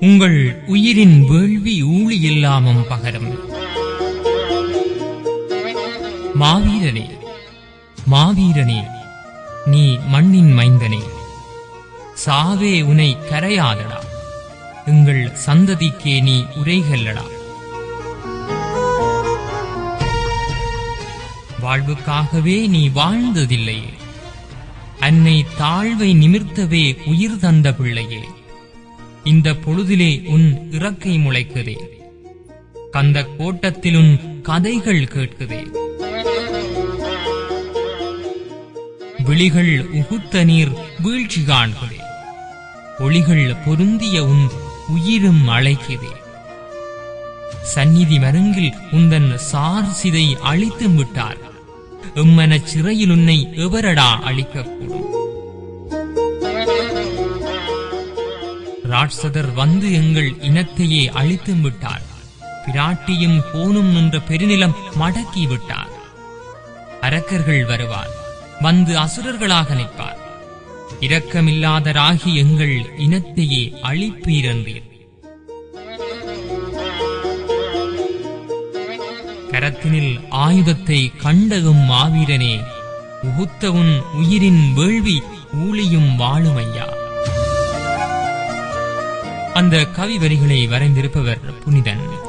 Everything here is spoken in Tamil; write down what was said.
உங்கள் உயிரின் வேள்வி ஊழி இல்லாமம் பகரும் மாவீரனே மாவீரனே நீ மண்ணின் மைந்தனே சாவே உனை கரையாதடா எங்கள் சந்ததிக்கே நீ உரைகல்லடா வாழ்வுக்காகவே நீ வாழ்ந்ததில்லையே அன்னை தாழ்வை நிமிர்த்தவே உயிர் தந்த பிள்ளையே இந்த பொழுதிலே உன் இறக்கை முளைக்குதே கந்த கோட்டத்தில் உன் கதைகள் கேட்குதே விழிகள் உகுத்த நீர் வீழ்ச்சி காண்கிறே ஒளிகள் பொருந்திய உன் உயிரும் அழைக்குதே சந்நிதி மருங்கில் உந்தன் சார் சிதை அழித்தும் விட்டார் எம்மனச் சிறையில் உன்னை எவரடா அழிக்கக்கூடும் ராட்சதர் வந்து எங்கள் இனத்தையே அழித்தும் விட்டார் பிராட்டியும் கோனும் நின்ற பெருநிலம் மடக்கி விட்டார் அரக்கர்கள் வருவார் வந்து அசுரர்களாக நிற்பார் இரக்கமில்லாதராகி எங்கள் இனத்தையே அழிப்பீரென்றீர் கரத்தினில் ஆயுதத்தை கண்டகும் மாவீரனே உகுத்த உன் உயிரின் வேள்வி ஊழியும் வாழுமையா அந்த கவி வரிகளை வரைந்திருப்பவர் புனிதன்